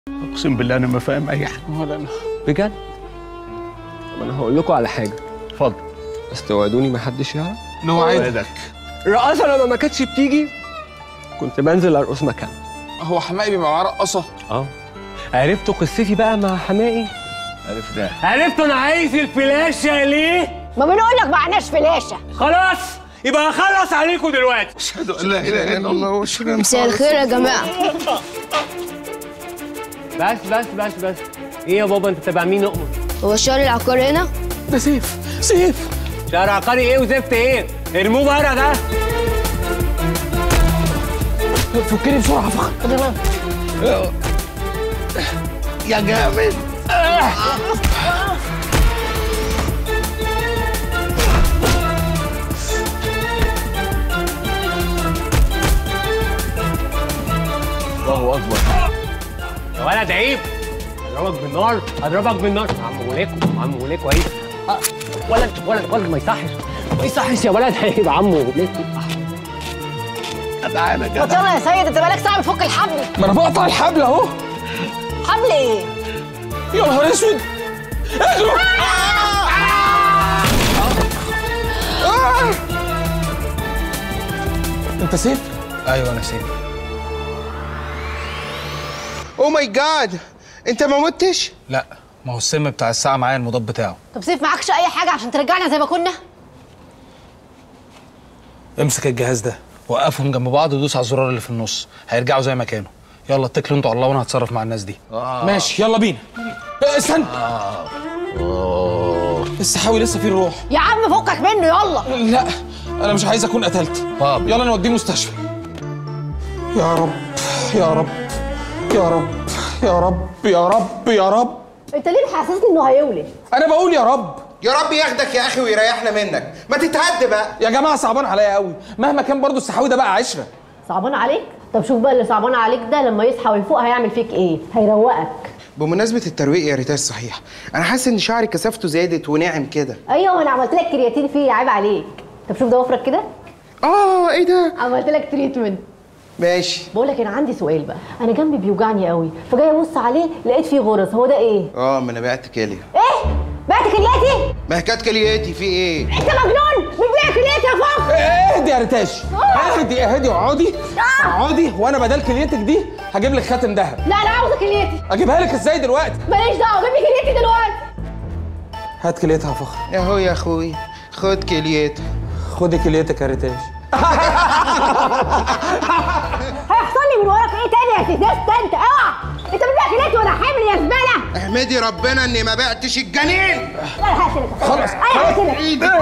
اقسم بالله انا ما فاهم اي حاجه ولا انا بجد طب انا هقول لكم على حاجه اتفضل بس توعدوني ما حدش يعرف اوعدك الرقاصه لما ما كانتش بتيجي كنت بنزل ارقص مكانها هو حماقي بيبقى معاه رقاصه اه عرفتوا قصتي بقى مع حماقي عارف ده عرفتوا انا عايز الفلاشه ليه ما بنقول لك معناش فلاشه خلاص يبقى هخلص عليكم دلوقتي اشهد ان لا اله الا الله واشهد ان مساء الخير يا جماعه بس بس بس بس ايه يا بابا انت تبع مين اؤمر هو الشهر العقاري هنا ده سيف سيف شهر عقاري ايه وزفت ايه ارموه بره ده فكني بسرعه فخر يا جامد الله اكبر يا ولد عيب اضربك بالنار اضربك بالنار عم وليكو عم وليكو عيب أه، ولد ولد ولد ما يصحش ما يصحش يا ولد عيب عم وليكو تعالى ما جدع يلا يا سيد انت بقالك ساعه بتفك الحبل ما انا بقطع الحبل اهو حبل ايه يا نهار اسود اجروا انت سيف ايوه انا سيف او ماي جاد انت ما متش لا ما هو السم بتاع الساعه معايا المضاد بتاعه طب سيف معكش اي حاجه عشان ترجعنا زي ما كنا امسك الجهاز ده وقفهم جنب بعض ودوس على الزرار اللي في النص هيرجعوا زي ما كانوا يلا اتكلوا انتوا على الله وانا هتصرف مع الناس دي ماشي يلا بينا اه، استنى السحاوي لسه فيه الروح يا عم فكك منه يلا لا انا مش عايز اكون قتلت طب. يلا نوديه مستشفى يا رب يا رب يا رب يا رب يا رب يا رب انت ليه محسسني انه هيولد انا بقول يا رب يا رب ياخدك يا اخي ويريحنا منك ما تتهد بقى يا جماعه صعبان عليا قوي مهما كان برضو السحاوي ده بقى عشره صعبان عليك طب شوف بقى اللي صعبان عليك ده لما يصحى ويفوق هيعمل فيك ايه هيروقك بمناسبة الترويق يا ريتاش صحيح انا حاسس ان شعري كثافته زادت وناعم كده ايوه انا عملت لك كرياتين فيه عيب عليك طب شوف ضوافرك كده اه ايه ده عملت لك تريتمنت ماشي بقول لك انا عندي سؤال بقى انا جنبي بيوجعني قوي فجاي ابص عليه لقيت فيه غرز هو ده ايه اه ما انا بعت كليه ايه بعت كلياتي ما هي كانت كليتي في ايه انت مجنون بتبيع كلياتي يا فخر اهدي يا ريتاش اهدي اهدي اقعدي آه. اقعدي وانا بدل كليتك دي هجيب لك خاتم ذهب لا انا عاوزه كلياتي اجيبها لك ازاي دلوقتي ماليش دعوه جيب لي كلياتي دلوقتي هات كليتها يا فخر اهو يا اخوي خد كليتي خدي كليتك يا ريتاش هيحصل لي من وراك ايه تاني يا سيدي انت اوعى انت بتبيع كلياتي وانا حامل يا زباله احمدي ربنا اني ما بعتش الجنين لا هقتلك خلاص انا هقتلك ايدك